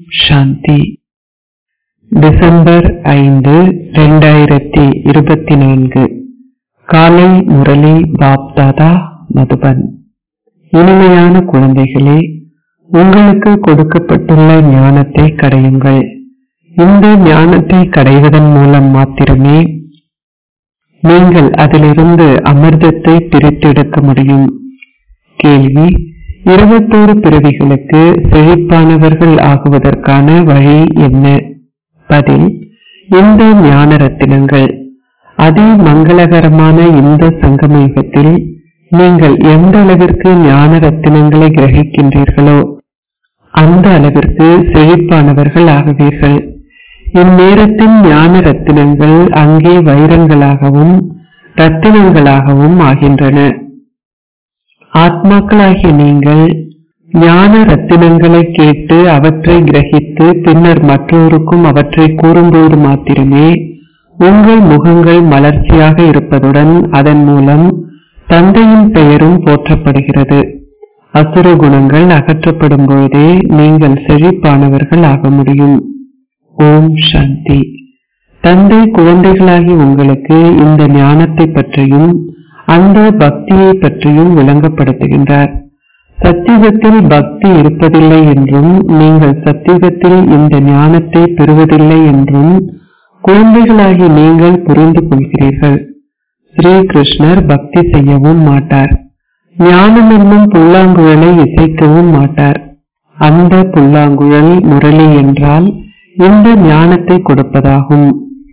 சாந்தி December ஐந்து ரெண்டாயிரத்தி இருபத்தி நான்கு காலை முரளி பாப்தாதா மதுபன் இனிமையான குழந்தைகளே உங்களுக்கு கொடுக்கப்பட்டுள்ள ஞானத்தை கடையுங்கள் இந்த ஞானத்தை கடைவதன் மூலம் மாத்திரமே நீங்கள் அதிலிருந்து அமிர்தத்தை பிரித்தெடுக்க முடியும் கேள்வி இருபத்தோரு பிறவிகளுக்கு செழிப்பானவர்கள் ஆகுவதற்கான வழி என்ன பதில் இந்த ஞான ரத்தினங்கள் அதி மங்களகரமான இந்த சங்கம யுகத்தில் நீங்கள் எந்த அளவிற்கு ஞான ரத்தினங்களை கிரகிக்கின்றீர்களோ அந்த அளவிற்கு செழிப்பானவர்கள் ஆகுவீர்கள் இந்நேரத்தின் ஞான ரத்தினங்கள் அங்கே வைரங்களாகவும் ரத்தினங்களாகவும் ஆகின்றன ஆத்மாக்களாகிய நீங்கள் ஞான ரத்தினங்களை கேட்டு அவற்றை கிரகித்து பின்னர் மற்றோருக்கும் அவற்றை கூறும்போது மாத்திரமே உங்கள் முகங்கள் மலர்ச்சியாக இருப்பதுடன் அதன் மூலம் தந்தையின் பெயரும் போற்றப்படுகிறது அசுர குணங்கள் அகற்றப்படும் பொழுதே நீங்கள் செழிப்பானவர்கள் ஆக முடியும் ஓம் சாந்தி தந்தை குழந்தைகளாகி உங்களுக்கு இந்த ஞானத்தை பற்றியும் அந்த பக்தியை பற்றியும் விளங்கப்படுத்துகின்றார் சத்தியுகத்தில் பக்தி இருப்பதில்லை என்றும் நீங்கள் சத்தியுகத்தில் இந்த ஞானத்தை பெறுவதில்லை என்றும் குழந்தைகளாகி நீங்கள் புரிந்து கொள்கிறீர்கள் ஸ்ரீ கிருஷ்ணர் பக்தி செய்யவும் மாட்டார் ஞானம் என்னும் புல்லாங்குழலை இசைக்கவும் மாட்டார் அந்த புல்லாங்குழல் முரளி என்றால் இந்த ஞானத்தை கொடுப்பதாகும்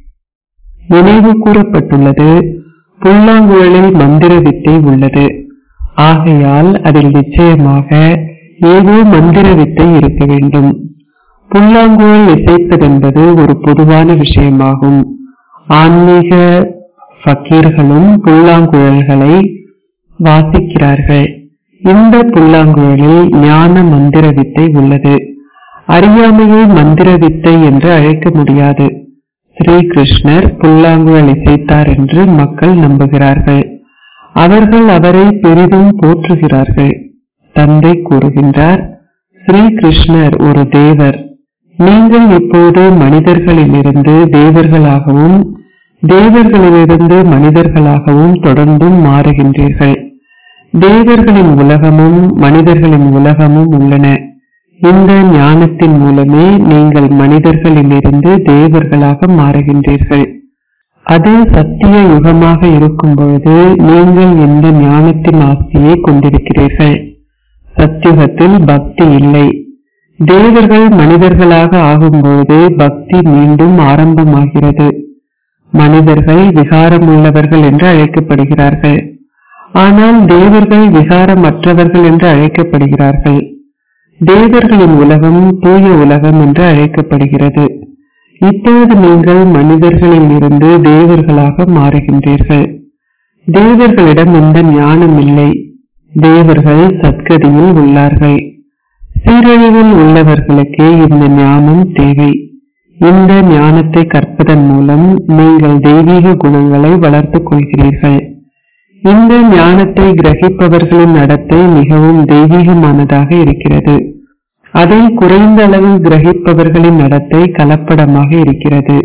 நினைவு கூறப்பட்டுள்ளது புல்லாங்குழலில் மந்திர வித்தை உள்ளது ஆகையால் அதில் நிச்சயமாக ஏதோ மந்திர வித்தை இருக்க வேண்டும் புல்லாங்குழல் இசைப்பதென்பது ஒரு பொதுவான விஷயமாகும் ஆன்மீக ஃபக்கீர்களும் புல்லாங்குழல்களை வாசிக்கிறார்கள் இந்த புல்லாங்குழலில் ஞான மந்திர வித்தை உள்ளது அறியாமையை மந்திர வித்தை என்று அழைக்க முடியாது ஸ்ரீ கிருஷ்ணர் புல்லாங்குழல் இசைத்தார் என்று மக்கள் நம்புகிறார்கள் அவர்கள் அவரை பெரிதும் போற்றுகிறார்கள் தந்தை கூறுகின்றார் ஸ்ரீ கிருஷ்ணர் ஒரு தேவர் நீங்கள் இப்போது மனிதர்களிலிருந்து தேவர்களாகவும் தேவர்களிலிருந்து மனிதர்களாகவும் தொடர்ந்தும் மாறுகின்றீர்கள் தேவர்களின் உலகமும் மனிதர்களின் உலகமும் உள்ளன இந்த ஞானத்தின் மூலமே நீங்கள் மனிதர்களிலிருந்து தேவர்களாக மாறுகின்றீர்கள் அது சத்திய யுகமாக இருக்கும் பொழுது நீங்கள் இந்த ஞானத்தின் ஆஸ்தியை கொண்டிருக்கிறீர்கள் சத்தியுகத்தில் பக்தி இல்லை தேவர்கள் மனிதர்களாக ஆகும்போது பக்தி மீண்டும் ஆரம்பமாகிறது மனிதர்கள் விகாரமுள்ளவர்கள் என்று அழைக்கப்படுகிறார்கள் ஆனால் தேவர்கள் விகாரமற்றவர்கள் என்று அழைக்கப்படுகிறார்கள் தேவர்களின் உலகம் தூய உலகம் என்று அழைக்கப்படுகிறது இப்போது நீங்கள் மனிதர்களில் இருந்து தேவர்களாக மாறுகின்றீர்கள் தேவர்களிடம் இந்த ஞானம் இல்லை தேவர்கள் சத்கதியில் உள்ளார்கள் சீரழிவில் உள்ளவர்களுக்கே இந்த ஞானம் தேவை இந்த ஞானத்தை கற்பதன் மூலம் நீங்கள் தெய்வீக குணங்களை வளர்த்துக் கொள்கிறீர்கள் இந்த ஞானத்தை கிரகிப்பவர்களின் நடத்தை மிகவும் தெய்வீகமானதாக இருக்கிறது அதை குறைந்த அளவில் கிரகிப்பவர்களின் நடத்தை கலப்படமாக இருக்கிறது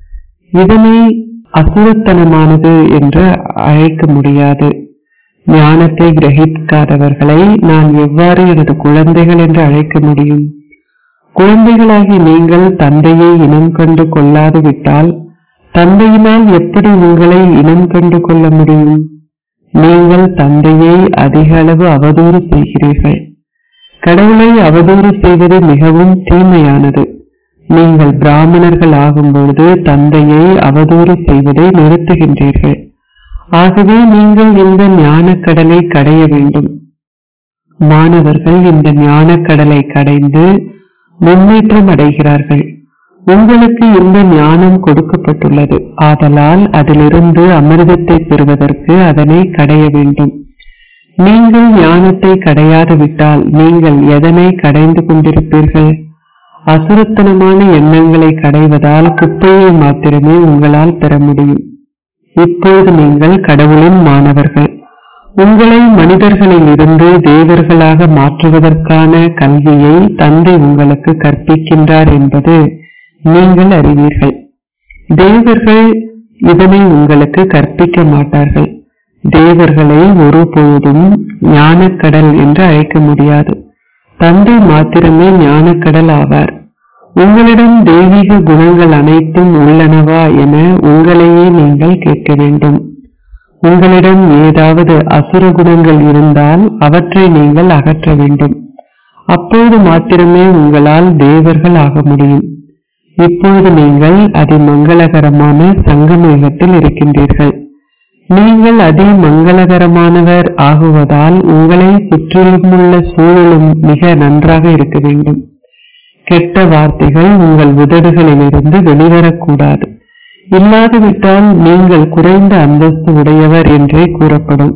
இதனை அசுரத்தனமானது என்று அழைக்க முடியாது ஞானத்தை கிரகிக்காதவர்களை நான் எவ்வாறு எனது குழந்தைகள் என்று அழைக்க முடியும் குழந்தைகளாகி நீங்கள் தந்தையை இனம் கண்டு கொள்ளாது விட்டால் தந்தையினால் எப்படி உங்களை இனம் கண்டு கொள்ள முடியும் நீங்கள் தந்தையை அதிக அளவு அவதூறு செய்கிறீர்கள் கடவுளை அவதூறு செய்வது மிகவும் தீமையானது நீங்கள் பிராமணர்கள் ஆகும்பொழுது தந்தையை அவதூறு செய்வதை நிறுத்துகின்றீர்கள் ஆகவே நீங்கள் இந்த ஞானக்கடலை கடைய வேண்டும் மாணவர்கள் இந்த ஞானக்கடலை கடைந்து முன்னேற்றம் அடைகிறார்கள் உங்களுக்கு இந்த ஞானம் கொடுக்கப்பட்டுள்ளது ஆதலால் அதிலிருந்து அமிர்தத்தை பெறுவதற்கு அதனை கடைய வேண்டும் நீங்கள் ஞானத்தை கடையாது விட்டால் நீங்கள் எதனை கடைந்து கொண்டிருப்பீர்கள் அசுரத்தனமான எண்ணங்களை கடைவதால் குப்பையை மாத்திரமே உங்களால் பெற முடியும் இப்போது நீங்கள் கடவுளின் மாணவர்கள் உங்களை மனிதர்களில் இருந்து தேவர்களாக மாற்றுவதற்கான கல்வியை தந்தை உங்களுக்கு கற்பிக்கின்றார் என்பது நீங்கள் அறிவீர்கள் தேவர்கள் இதனை உங்களுக்கு கற்பிக்க மாட்டார்கள் தேவர்களை ஒருபோதும் ஞானக்கடல் என்று அழைக்க முடியாது தந்தை மாத்திரமே ஞானக்கடல் ஆவார் உங்களிடம் தெய்வீக குணங்கள் அனைத்தும் உள்ளனவா என உங்களையே நீங்கள் கேட்க வேண்டும் உங்களிடம் ஏதாவது அசுர குணங்கள் இருந்தால் அவற்றை நீங்கள் அகற்ற வேண்டும் அப்போது மாத்திரமே உங்களால் தேவர்கள் ஆக முடியும் இப்பொழுது நீங்கள் அதிமங்களகரமான சங்கமயுகத்தில் இருக்கின்றீர்கள் நீங்கள் அதிமங்களகரமானவர் ஆகுவதால் உங்களை சுற்றிலுமுள்ள சூழலும் மிக நன்றாக இருக்க வேண்டும் கெட்ட வார்த்தைகள் உங்கள் உதடுகளிலிருந்து வெளிவரக்கூடாது இல்லாதுவிட்டால் நீங்கள் குறைந்த அந்தஸ்து உடையவர் என்றே கூறப்படும்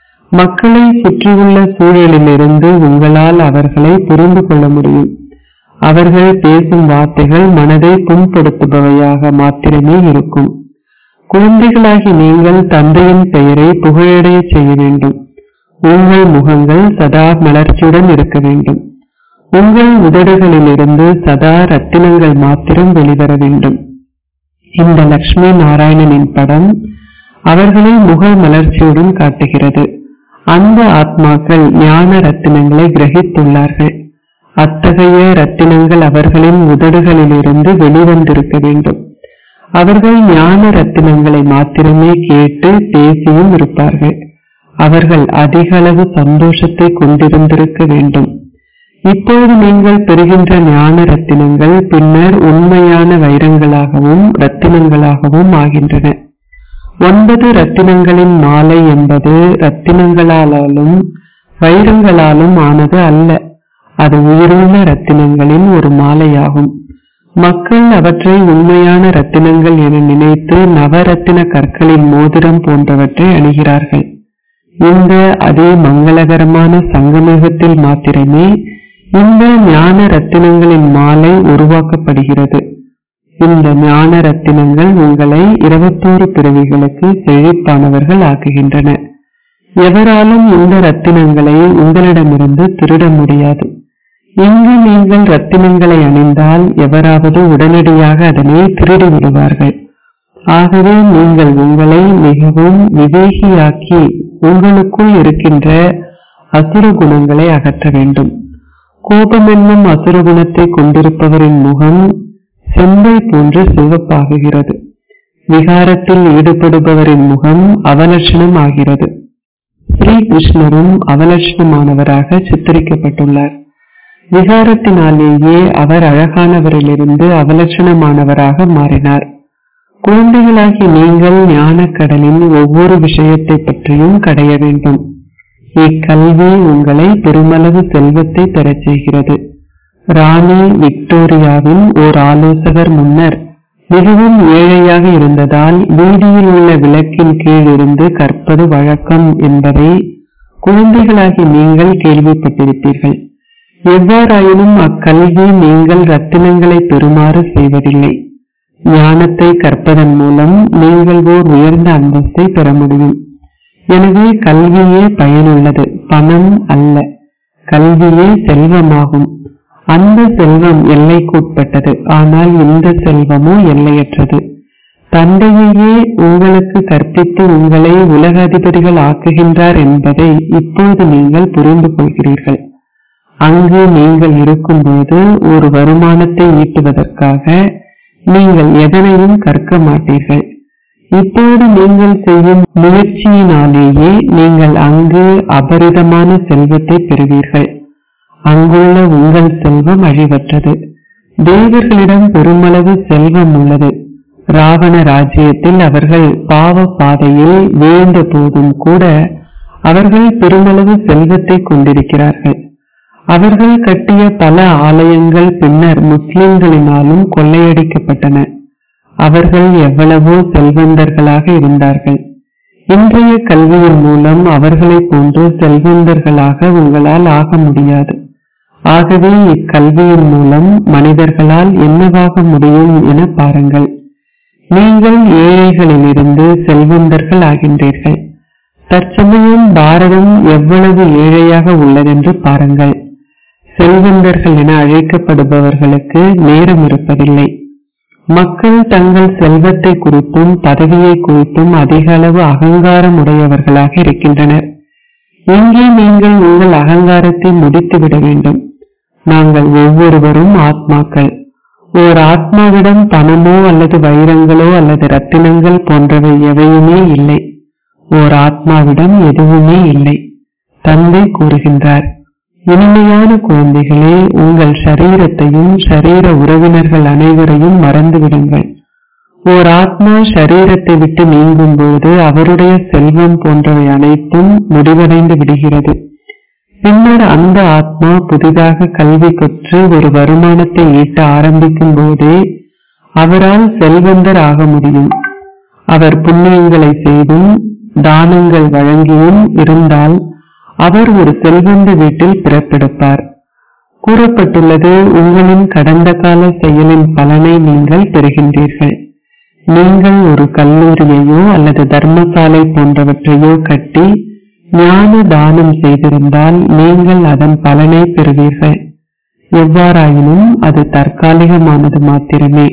மக்களை சுற்றியுள்ள சூழலிலிருந்து உங்களால் அவர்களை புரிந்து கொள்ள முடியும் அவர்கள் பேசும் வார்த்தைகள் மனதை புண்படுத்துபவையாக மாத்திரமே இருக்கும் குழந்தைகளாகி நீங்கள் தந்தையின் பெயரை புகழடைய செய்ய வேண்டும் உங்கள் முகங்கள் சதா மலர்ச்சியுடன் இருக்க வேண்டும் உங்கள் உதடுகளிலிருந்து சதா ரத்தினங்கள் மாத்திரம் வெளிவர வேண்டும் இந்த லட்சுமி நாராயணனின் படம் அவர்களை முக மலர்ச்சியுடன் காட்டுகிறது அந்த ஆத்மாக்கள் ஞான ரத்தினங்களை கிரகித்துள்ளார்கள் அத்தகைய ரத்தினங்கள் அவர்களின் உதடுகளிலிருந்து வெளிவந்திருக்க வேண்டும் அவர்கள் ஞான ரத்தினங்களை மாத்திரமே கேட்டு பேசியும் இருப்பார்கள் அவர்கள் அதிக அளவு சந்தோஷத்தை கொண்டிருந்திருக்க வேண்டும் இப்போது நீங்கள் பெறுகின்ற ஞான ரத்தினங்கள் பின்னர் உண்மையான வைரங்களாகவும் ரத்தினங்களாகவும் ஆகின்றன ஒன்பது ரத்தினங்களின் மாலை என்பது ரத்தினங்களாலும் வைரங்களாலும் ஆனது அல்ல அது உயிருள்ள ரத்தினங்களின் ஒரு மாலையாகும் மக்கள் அவற்றை உண்மையான ரத்தினங்கள் என நினைத்து நவரத்தின கற்களின் மோதிரம் போன்றவற்றை அணிகிறார்கள் இந்த அதே மங்களகரமான சங்கமயுகத்தில் மாத்திரமே இந்த ஞான ரத்தினங்களின் மாலை உருவாக்கப்படுகிறது இந்த ஞான ரத்தினங்கள் உங்களை இருபத்தோரு பிறவிகளுக்கு செழிப்பானவர்கள் ஆக்குகின்றன எவராலும் இந்த ரத்தினங்களை உங்களிடமிருந்து திருட முடியாது இங்கு நீங்கள் ரத்தினங்களை அணிந்தால் எவராவது உடனடியாக அதனை திருடி விடுவார்கள் ஆகவே நீங்கள் உங்களை மிகவும் விவேகியாக்கி உங்களுக்குள் இருக்கின்ற அசுர குணங்களை அகற்ற வேண்டும் கோபம் என்னும் அசுர குணத்தை கொண்டிருப்பவரின் முகம் செம்பை போன்று சிவப்பாகுகிறது விகாரத்தில் ஈடுபடுபவரின் முகம் அவலட்சணம் ஆகிறது ஸ்ரீ கிருஷ்ணரும் அவலட்சணமானவராக சித்தரிக்கப்பட்டுள்ளார் விகாரத்தினாலேயே அவர் அழகானவரிலிருந்து அவலட்சணமானவராக மாறினார் குழந்தைகளாகி நீங்கள் ஞானக்கடலின் ஒவ்வொரு விஷயத்தை பற்றியும் கடைய வேண்டும் இக்கல்வி உங்களை பெருமளவு செல்வத்தை பெறச் செய்கிறது ராணி விக்டோரியாவின் ஓர் ஆலோசகர் முன்னர் மிகவும் ஏழையாக இருந்ததால் வீதியில் உள்ள விளக்கின் கீழ் இருந்து கற்பது வழக்கம் என்பதை குழந்தைகளாகி நீங்கள் கேள்விப்பட்டிருப்பீர்கள் எவ்வாறாயினும் அக்கல்வி நீங்கள் ரத்தினங்களை பெறுமாறு செய்வதில்லை ஞானத்தை கற்பதன் மூலம் நீங்கள் ஓர் உயர்ந்த அந்தஸ்தை பெற முடியும் எனவே கல்வியே பயனுள்ளது பணம் அல்ல கல்வியே செல்வமாகும் அந்த செல்வம் எல்லைக்குட்பட்டது ஆனால் இந்த செல்வமோ எல்லையற்றது தந்தையையே உங்களுக்கு கற்பித்து உங்களை உலக அதிபதிகள் ஆக்குகின்றார் என்பதை இப்போது நீங்கள் புரிந்து கொள்கிறீர்கள் அங்கு நீங்கள் இருக்கும்போது ஒரு வருமானத்தை ஈட்டுவதற்காக நீங்கள் எதனையும் கற்க மாட்டீர்கள் இப்போது நீங்கள் செய்யும் முயற்சியினாலேயே நீங்கள் அங்கு அபரிதமான செல்வத்தை பெறுவீர்கள் அங்குள்ள உங்கள் செல்வம் அழிவற்றது தேவர்களிடம் பெருமளவு செல்வம் உள்ளது ராவண ராஜ்யத்தில் அவர்கள் பாவ பாதையில் வீழ்ந்த போதும் கூட அவர்கள் பெருமளவு செல்வத்தை கொண்டிருக்கிறார்கள் அவர்கள் கட்டிய பல ஆலயங்கள் பின்னர் முஸ்லிம்களினாலும் கொள்ளையடிக்கப்பட்டன அவர்கள் எவ்வளவோ செல்வந்தர்களாக இருந்தார்கள் இன்றைய கல்வியின் மூலம் அவர்களைப் போன்று செல்வந்தர்களாக உங்களால் ஆக முடியாது ஆகவே இக்கல்வியின் மூலம் மனிதர்களால் என்னவாக முடியும் என பாருங்கள் நீங்கள் ஏழைகளிலிருந்து செல்வந்தர்கள் ஆகின்றீர்கள் தற்சமயம் பாரதம் எவ்வளவு ஏழையாக உள்ளதென்று பாருங்கள் செல்வந்தர்கள் என அழைக்கப்படுபவர்களுக்கு நேரம் இருப்பதில்லை மக்கள் தங்கள் செல்வத்தை குறித்தும் பதவியை குறித்தும் அதிக அளவு அகங்காரம் உடையவர்களாக இருக்கின்றனர் இங்கே நீங்கள் உங்கள் அகங்காரத்தை முடித்துவிட வேண்டும் நாங்கள் ஒவ்வொருவரும் ஆத்மாக்கள் ஓர் ஆத்மாவிடம் பணமோ அல்லது வைரங்களோ அல்லது ரத்தினங்கள் போன்றவை எவையுமே இல்லை ஓர் ஆத்மாவிடம் எதுவுமே இல்லை தந்தை கூறுகின்றார் இனிமையான குழந்தைகளே உங்கள் சரீரத்தையும் சரீர உறவினர்கள் அனைவரையும் மறந்துவிடுங்கள் ஓர் ஆத்மா சரீரத்தை விட்டு நீங்கும் போது அவருடைய செல்வம் போன்றவை அனைத்தும் முடிவடைந்து விடுகிறது பின்னர் அந்த ஆத்மா புதிதாக கல்வி கற்று ஒரு வருமானத்தை ஈட்ட ஆரம்பிக்கும் போதே அவரால் செல்வந்தர் ஆக முடியும் அவர் புண்ணியங்களை செய்தும் தானங்கள் வழங்கியும் இருந்தால் அவர் ஒரு செல்வந்த வீட்டில் பிறப்பெடுப்பார் கூறப்பட்டுள்ளது உங்களின் கடந்த கால செயலின் பலனை நீங்கள் பெறுகின்றீர்கள் நீங்கள் ஒரு கல்லூரியையோ அல்லது தர்மசாலை போன்றவற்றையோ கட்டி ஞான தானம் செய்திருந்தால் நீங்கள் அதன் பலனை பெறுவீர்கள் எவ்வாறாயினும் அது தற்காலிகமானது மாத்திரமே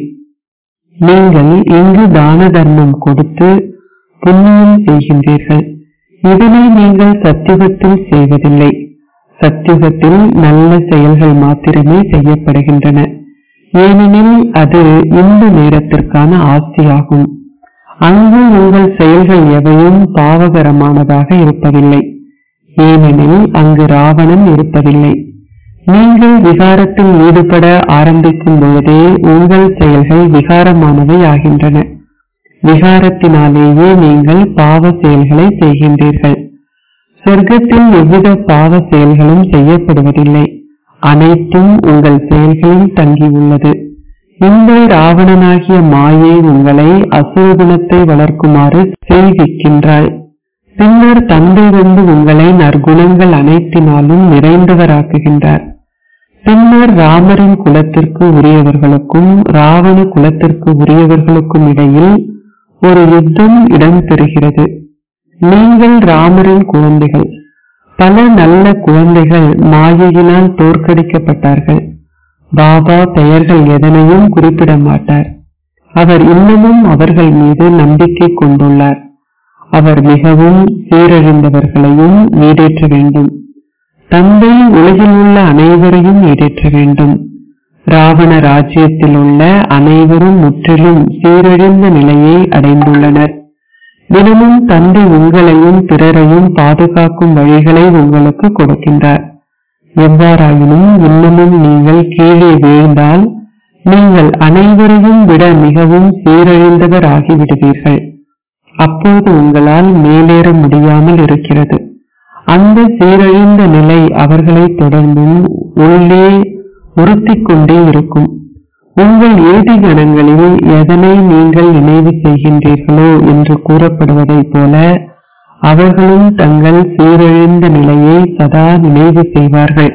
நீங்கள் இங்கு தான தர்மம் கொடுத்து புண்ணியம் செய்கின்றீர்கள் இதனை நீங்கள் சத்தியுகத்தில் செய்வதில்லை சத்தியுகத்தில் நல்ல செயல்கள் மாத்திரமே செய்யப்படுகின்றன ஏனெனில் அது இந்த நேரத்திற்கான ஆஸ்தியாகும் அங்கு உங்கள் செயல்கள் எவையும் பாவகரமானதாக இருப்பதில்லை ஏனெனில் அங்கு ராவணன் இருப்பதில்லை நீங்கள் விகாரத்தில் ஈடுபட ஆரம்பிக்கும் பொழுதே உங்கள் செயல்கள் விகாரமானவை ஆகின்றன விகாரத்தினாலேயே நீங்கள் பாவ செயல்களை செய்கின்றீர்கள் சொர்க்கத்தில் எவ்வித பாவ செயல்களும் செய்யப்படுவதில்லை அனைத்தும் உங்கள் செயல்களில் தங்கியுள்ளது இந்த ராவணனாகிய மாயை உங்களை அசுரகுணத்தை வளர்க்குமாறு செய்விக்கின்றாள் பின்னர் தந்தை வந்து உங்களை நற்குணங்கள் அனைத்தினாலும் நிறைந்தவராக்குகின்றார் பின்னர் ராமரின் குலத்திற்கு உரியவர்களுக்கும் ராவண குலத்திற்கு உரியவர்களுக்கும் இடையில் ஒரு யுத்தம் இடம்பெறுகிறது நீங்கள் ராமரின் குழந்தைகள் பல நல்ல குழந்தைகள் மாயையினால் தோற்கடிக்கப்பட்டார்கள் பாபா பெயர்கள் எதனையும் குறிப்பிட மாட்டார் அவர் இன்னமும் அவர்கள் மீது நம்பிக்கை கொண்டுள்ளார் அவர் மிகவும் சீரழிந்தவர்களையும் ஈடேற்ற வேண்டும் தந்தை உலகில் உள்ள அனைவரையும் ஈடேற்ற வேண்டும் ராவண ராஜ்யத்தில் உள்ள அனைவரும் முற்றிலும் சீரழிந்த நிலையை அடைந்துள்ளனர் தினமும் தந்தை உங்களையும் பிறரையும் பாதுகாக்கும் வழிகளை உங்களுக்கு கொடுக்கின்றார் எவ்வாறாயினும் இன்னமும் நீங்கள் கீழே வீழ்ந்தால் நீங்கள் அனைவரையும் விட மிகவும் சீரழிந்தவர் ஆகிவிடுவீர்கள் அப்போது உங்களால் மேலேற முடியாமல் இருக்கிறது அந்த சீரழிந்த நிலை அவர்களை தொடர்ந்தும் உள்ளே உறுத்திக் கொண்டே இருக்கும் உங்கள் இறுதி கணங்களில் எதனை நீங்கள் நினைவு செய்கின்றீர்களோ என்று கூறப்படுவதைப் போல அவர்களும் தங்கள் சீரழிந்த நிலையை சதா நினைவு செய்வார்கள்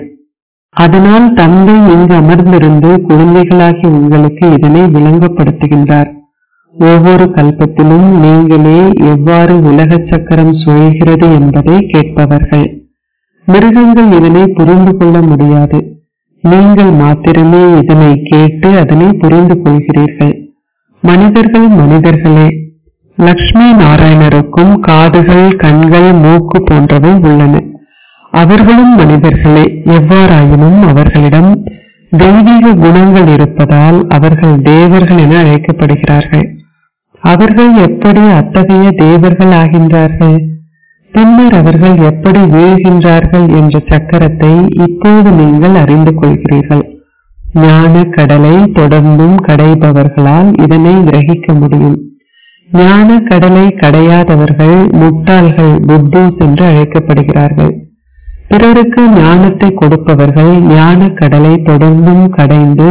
அதனால் தந்தை இங்கு அமர்ந்திருந்து குழந்தைகளாகி உங்களுக்கு இதனை விளங்கப்படுத்துகின்றார் ஒவ்வொரு கல்பத்திலும் நீங்களே எவ்வாறு உலக சக்கரம் சுழல்கிறது என்பதை கேட்பவர்கள் மிருகங்கள் இதனை புரிந்து கொள்ள முடியாது நீங்கள் மாத்திரமே இதனை கேட்டு அதனை புரிந்து கொள்கிறீர்கள் மனிதர்கள் மனிதர்களே லக்ஷ்மி நாராயணருக்கும் காதுகள் கண்கள் மூக்கு போன்றவை உள்ளன அவர்களும் மனிதர்களே எவ்வாறாயினும் அவர்களிடம் தெய்வீக குணங்கள் இருப்பதால் அவர்கள் தேவர்கள் என அழைக்கப்படுகிறார்கள் அவர்கள் எப்படி அத்தகைய தேவர்கள் ஆகின்றார்கள் பின்னர் அவர்கள் எப்படி வீழ்கின்றார்கள் என்ற சக்கரத்தை இப்போது நீங்கள் அறிந்து கொள்கிறீர்கள் ஞான கடலை தொடர்ந்தும் கடைபவர்களால் இதனை கிரகிக்க முடியும் ஞான கடலை கடையாதவர்கள் முட்டாள்கள் புத்தூஸ் என்று அழைக்கப்படுகிறார்கள் பிறருக்கு ஞானத்தை கொடுப்பவர்கள் ஞான கடலை தொடர்ந்தும் கடைந்து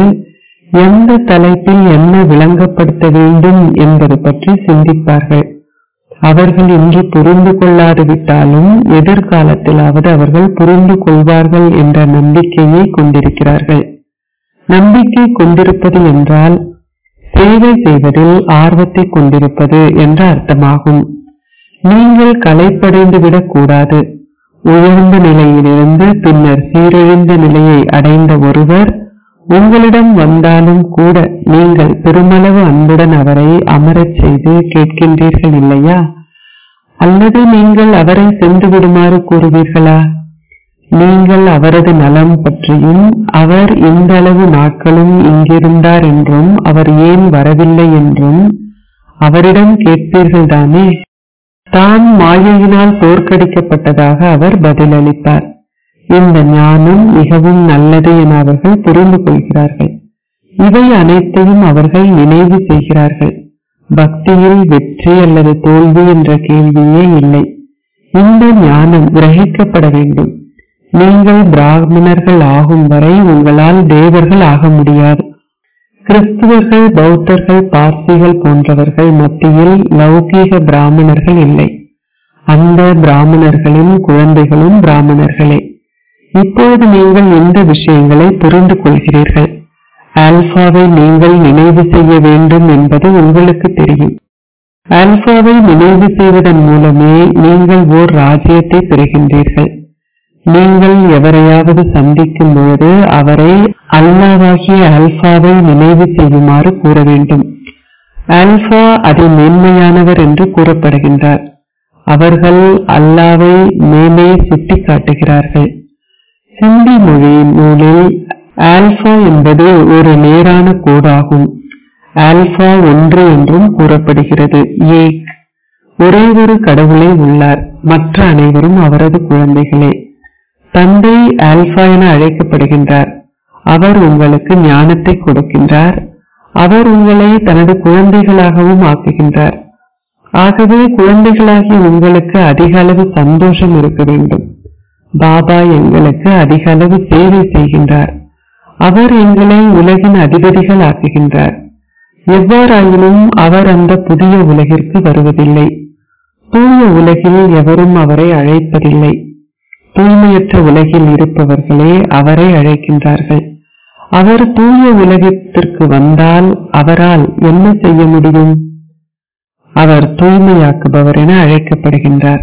எந்த தலைப்பில் என்ன விளங்கப்படுத்த வேண்டும் என்பது பற்றி சிந்திப்பார்கள் அவர்கள் இன்று புரிந்து கொள்ளாது விட்டாலும் எதிர்காலத்திலாவது அவர்கள் புரிந்து கொள்வார்கள் என்ற நம்பிக்கையை கொண்டிருக்கிறார்கள் நம்பிக்கை கொண்டிருப்பது என்றால் சேவை செய்வதில் ஆர்வத்தை கொண்டிருப்பது என்ற அர்த்தமாகும் நீங்கள் களைப்படைந்து விடக்கூடாது உயர்ந்த நிலையிலிருந்து பின்னர் சீரழிந்த நிலையை அடைந்த ஒருவர் உங்களிடம் வந்தாலும் கூட நீங்கள் பெருமளவு அன்புடன் அவரை அமரச் செய்து கேட்கின்றீர்கள் இல்லையா அல்லது நீங்கள் அவரை சென்று விடுமாறு கூறுவீர்களா நீங்கள் அவரது நலம் பற்றியும் அவர் இந்த அளவு நாட்களும் இங்கிருந்தார் என்றும் அவர் ஏன் வரவில்லை என்றும் அவரிடம் கேட்பீர்கள் தானே தான் மாயையினால் தோற்கடிக்கப்பட்டதாக அவர் பதிலளிப்பார் இந்த ஞானம் மிகவும் நல்லது என அவர்கள் புரிந்து கொள்கிறார்கள் இவை அனைத்தையும் அவர்கள் நினைவு செய்கிறார்கள் பக்தியில் வெற்றி அல்லது தோல்வி என்ற கேள்வியே இல்லை இந்த ஞானம் கிரகிக்கப்பட வேண்டும் நீங்கள் பிராமணர்கள் ஆகும் வரை உங்களால் தேவர்கள் ஆக முடியாது கிறிஸ்துவர்கள் பௌத்தர்கள் பார்சிகள் போன்றவர்கள் மத்தியில் லௌகீக பிராமணர்கள் இல்லை அந்த பிராமணர்களின் குழந்தைகளும் பிராமணர்களே இப்பொழுது நீங்கள் இந்த விஷயங்களை புரிந்து கொள்கிறீர்கள் ஆல்பாவை நீங்கள் நினைவு செய்ய வேண்டும் என்பது உங்களுக்கு தெரியும் ஆல்பாவை நினைவு செய்வதன் மூலமே நீங்கள் ஓர் ராஜ்யத்தை பெறுகின்றீர்கள் நீங்கள் எவரையாவது சந்திக்கும் பொழுது அவரை அல்லாவாகிய ஆல்பாவை நினைவு செய்யுமாறு கூற வேண்டும் ஆல்பா அதை மேன்மையானவர் என்று கூறப்படுகின்றார் அவர்கள் அல்லாவை மேலே சுட்டி காட்டுகிறார்கள் சிந்தி மொழி நூலில் ஆல்பா என்பது ஒரு நேரான கோடாகும் ஆல்பா ஒன்று என்றும் கூறப்படுகிறது ஏக் ஒரே ஒரு கடவுளே உள்ளார் மற்ற அனைவரும் அவரது குழந்தைகளே தந்தை ஆல்பா என அழைக்கப்படுகின்றார் அவர் உங்களுக்கு ஞானத்தை கொடுக்கின்றார் அவர் உங்களை தனது குழந்தைகளாகவும் ஆக்குகின்றார் ஆகவே குழந்தைகளாகிய உங்களுக்கு அதிக அளவு சந்தோஷம் இருக்க வேண்டும் பாபா எங்களுக்கு அதிக அளவு சேவை செய்கின்றார் அவர் எங்களை உலகின் அதிபதிகள் ஆக்குகின்றார் எவ்வாறாயினும் அவர் அந்த புதிய உலகிற்கு வருவதில்லை தூய உலகில் எவரும் அவரை அழைப்பதில்லை தூய்மையற்ற உலகில் இருப்பவர்களே அவரை அழைக்கின்றார்கள் அவர் தூய உலகத்திற்கு வந்தால் அவரால் என்ன செய்ய முடியும் அவர் தூய்மையாக்குபவர் என அழைக்கப்படுகின்றார்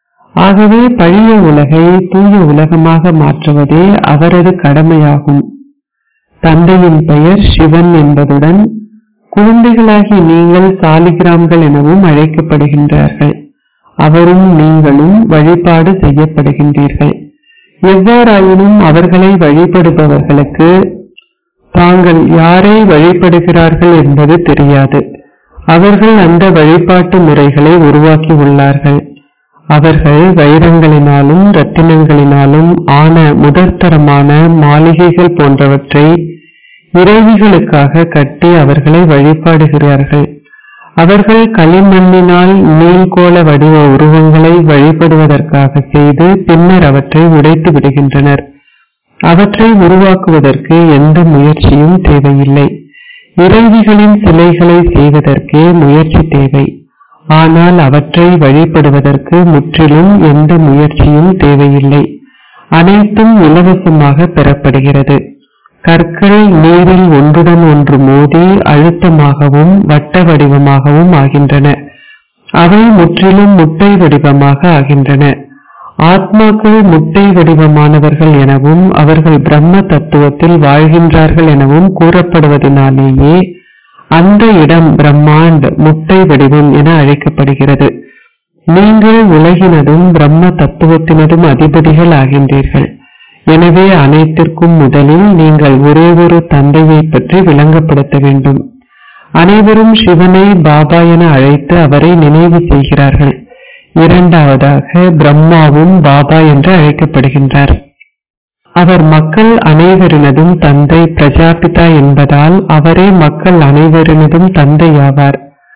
ஆகவே பழைய உலகை தூய உலகமாக மாற்றுவதே அவரது கடமையாகும் தந்தையின் பெயர் சிவன் என்பதுடன் குழந்தைகளாகி நீங்கள் சாலிகிராம்கள் எனவும் அழைக்கப்படுகின்றார்கள் அவரும் நீங்களும் வழிபாடு செய்யப்படுகின்றீர்கள் எவ்வாறாயினும் அவர்களை வழிபடுபவர்களுக்கு தாங்கள் யாரை வழிபடுகிறார்கள் என்பது தெரியாது அவர்கள் அந்த வழிபாட்டு முறைகளை உருவாக்கி உள்ளார்கள் அவர்கள் வைரங்களினாலும் ரத்தினங்களினாலும் ஆன முதற்தரமான மாளிகைகள் போன்றவற்றை இறைவிகளுக்காக கட்டி அவர்களை வழிபாடுகிறார்கள் அவர்கள் களிமண்ணினால் நீள்கோள வடிவ உருவங்களை வழிபடுவதற்காக செய்து பின்னர் அவற்றை உடைத்து விடுகின்றனர் அவற்றை உருவாக்குவதற்கு எந்த முயற்சியும் தேவையில்லை இறைவிகளின் சிலைகளை செய்வதற்கே முயற்சி தேவை ஆனால் அவற்றை வழிபடுவதற்கு முற்றிலும் எந்த முயற்சியும் தேவையில்லை அனைத்தும் இலவசமாக பெறப்படுகிறது கற்கள் நீரில் ஒன்றுடன் ஒன்று மோதி அழுத்தமாகவும் வட்ட வடிவமாகவும் ஆகின்றன அவை முற்றிலும் முட்டை வடிவமாக ஆகின்றன ஆத்மாக்கள் முட்டை வடிவமானவர்கள் எனவும் அவர்கள் பிரம்ம தத்துவத்தில் வாழ்கின்றார்கள் எனவும் கூறப்படுவதனாலேயே அந்த இடம் பிரம்மாண்ட் முட்டை வடிவம் என அழைக்கப்படுகிறது நீங்கள் உலகினதும் பிரம்ம தத்துவத்தினதும் அதிபதிகள் ஆகின்றீர்கள் எனவே அனைத்திற்கும் முதலில் நீங்கள் ஒரே ஒரு தந்தையை பற்றி விளங்கப்படுத்த வேண்டும் அனைவரும் சிவனை பாபா என அழைத்து அவரை நினைவு செய்கிறார்கள் இரண்டாவதாக பிரம்மாவும் பாபா என்று அழைக்கப்படுகின்றார் அவர் மக்கள் அனைவரினதும் தந்தை பிரஜாபிதா என்பதால் அவரே மக்கள் அனைவரினதும் தந்தையாவார்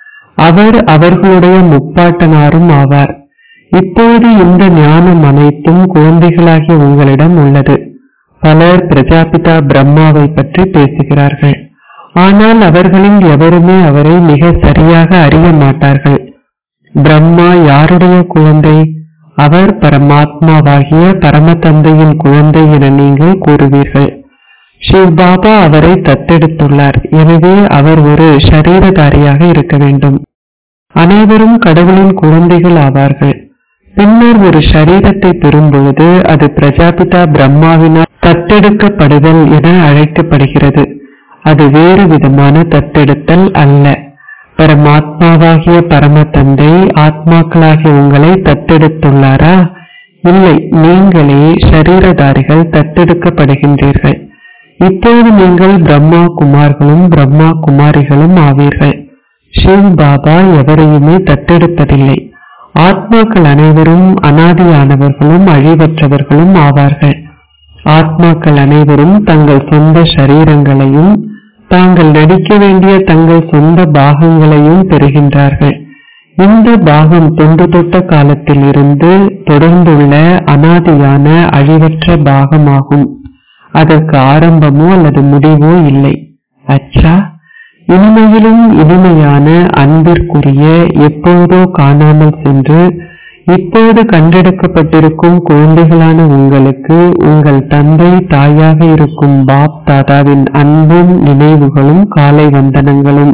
அவர் அவர்களுடைய முப்பாட்டனாரும் ஆவார் இப்பொழுது இந்த ஞானம் அனைத்தும் குழந்தைகளாகிய உங்களிடம் உள்ளது பலர் பிரஜாபிதா பிரம்மாவை பற்றி பேசுகிறார்கள் ஆனால் அவர்களில் எவருமே அவரை மிக சரியாக அறிய மாட்டார்கள் பிரம்மா யாருடைய குழந்தை அவர் பரமாத்மாவாகிய பரமதந்தையின் குழந்தை என நீங்கள் கூறுவீர்கள் சிவ் பாபா அவரை தத்தெடுத்துள்ளார் எனவே அவர் ஒரு ஷரீரதாரியாக இருக்க வேண்டும் அனைவரும் கடவுளின் குழந்தைகள் ஆவார்கள் பின்னர் ஒரு சரீரத்தை பெறும் பொழுது அது பிரஜாபிதா பிரம்மாவினால் தத்தெடுக்கப்படுதல் என அழைக்கப்படுகிறது அது வேறு விதமான தத்தெடுத்தல் அல்ல பரமாத்மாவாகிய பரம தந்தை ஆத்மாக்களாகிய உங்களை தத்தெடுத்துள்ளாரா இல்லை நீங்களே ஷரீரதாரிகள் தத்தெடுக்கப்படுகின்றீர்கள் இப்போது நீங்கள் பிரம்மா குமார்களும் பிரம்மா குமாரிகளும் ஆவீர்கள் சிவ் பாபா எவரையுமே தத்தெடுப்பதில்லை ஆத்மாக்கள் அனைவரும் அனாதியானவர்களும் அழிவற்றவர்களும் ஆவார்கள் ஆத்மாக்கள் அனைவரும் தங்கள் சொந்த சரீரங்களையும் தாங்கள் நடிக்க வேண்டிய தங்கள் சொந்த பாகங்களையும் பெறுகின்றார்கள் இந்த பாகம் தொன்று தொட்ட காலத்தில் இருந்து தொடர்ந்துள்ள அனாதியான அழிவற்ற பாகமாகும் அதற்கு ஆரம்பமோ அல்லது முடிவோ இல்லை அச்சா இனிமையிலும் இனிமையான அன்பிற்குரிய எப்போதோ காணாமல் சென்று இப்போது கண்டெடுக்கப்பட்டிருக்கும் குழந்தைகளான உங்களுக்கு உங்கள் தந்தை தாயாக இருக்கும் பாப் தாதாவின் அன்பும் நினைவுகளும் காலை வந்தனங்களும்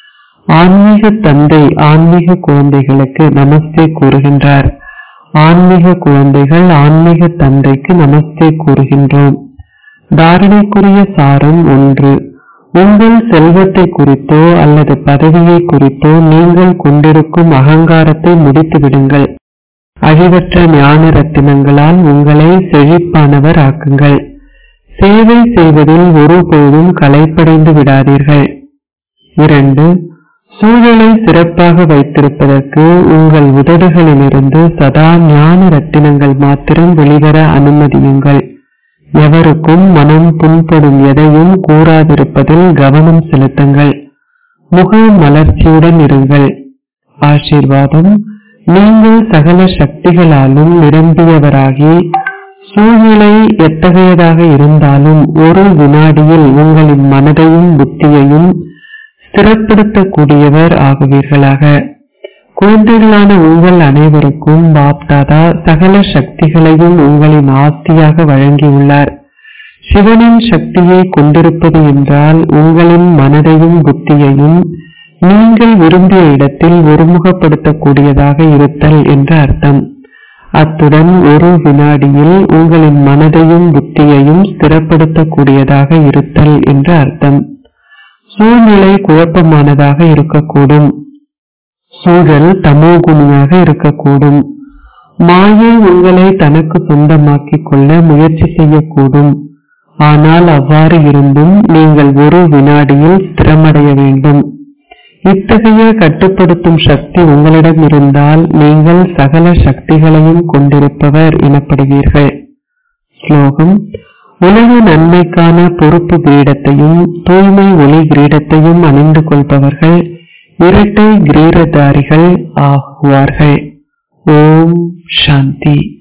ஆன்மீக தந்தை ஆன்மீக குழந்தைகளுக்கு நமஸ்தே கூறுகின்றார் ஆன்மீக குழந்தைகள் ஆன்மீக தந்தைக்கு நமஸ்தே கூறுகின்றோம் தாரணைக்குரிய சாரம் ஒன்று உங்கள் செல்வத்தை குறித்தோ அல்லது பதவியை குறித்தோ நீங்கள் கொண்டிருக்கும் அகங்காரத்தை முடித்து விடுங்கள் அழிவற்ற ஞான ரத்தினங்களால் உங்களை செழிப்பானவர் ஆக்குங்கள் சேவை செய்வதில் ஒருபோதும் களைப்படைந்து விடாதீர்கள் இரண்டு சூழலை சிறப்பாக வைத்திருப்பதற்கு உங்கள் உதடுகளிலிருந்து சதா ஞான ரத்தினங்கள் மாத்திரம் வெளிவர அனுமதியுங்கள் எவருக்கும் மனம் புண்படும் எதையும் கூறாதிருப்பதில் கவனம் செலுத்துங்கள் முக மலர்ச்சியுடன் இருங்கள் ஆசீர்வாதம் நீங்கள் சகல சக்திகளாலும் நிரம்பியவராகி சூழ்நிலை எத்தகையதாக இருந்தாலும் ஒரு வினாடியில் உங்களின் மனதையும் புத்தியையும் ஸ்திரப்படுத்தக்கூடியவர் ஆகுவீர்களாக குழந்தைகளான உங்கள் அனைவருக்கும் பாப்தாதா சகல சக்திகளையும் உங்களின் ஆஸ்தியாக வழங்கியுள்ளார் சிவனின் சக்தியை கொண்டிருப்பது என்றால் உங்களின் மனதையும் புத்தியையும் நீங்கள் விரும்பிய இடத்தில் ஒருமுகப்படுத்தக்கூடியதாக இருத்தல் என்ற அர்த்தம் அத்துடன் ஒரு வினாடியில் உங்களின் மனதையும் புத்தியையும் ஸ்திரப்படுத்தக்கூடியதாக இருத்தல் என்ற அர்த்தம் சூழ்நிலை குழப்பமானதாக இருக்கக்கூடும் சூழல் தமோகுணியாக இருக்கக்கூடும் மாயை உங்களை தனக்கு சொந்தமாக்கிக் கொள்ள முயற்சி செய்யக்கூடும் ஆனால் அவ்வாறு இருந்தும் நீங்கள் ஒரு வினாடியில் ஸ்திரமடைய வேண்டும் இத்தகைய கட்டுப்படுத்தும் சக்தி உங்களிடம் இருந்தால் நீங்கள் சகல சக்திகளையும் கொண்டிருப்பவர் எனப்படுவீர்கள் ஸ்லோகம் உலக நன்மைக்கான பொறுப்பு கிரீடத்தையும் தூய்மை ஒளி கிரீடத்தையும் அணிந்து கொள்பவர்கள் இரட்டை கிரீடதாரிகள் ஆகுவார்கள் ஓம் சாந்தி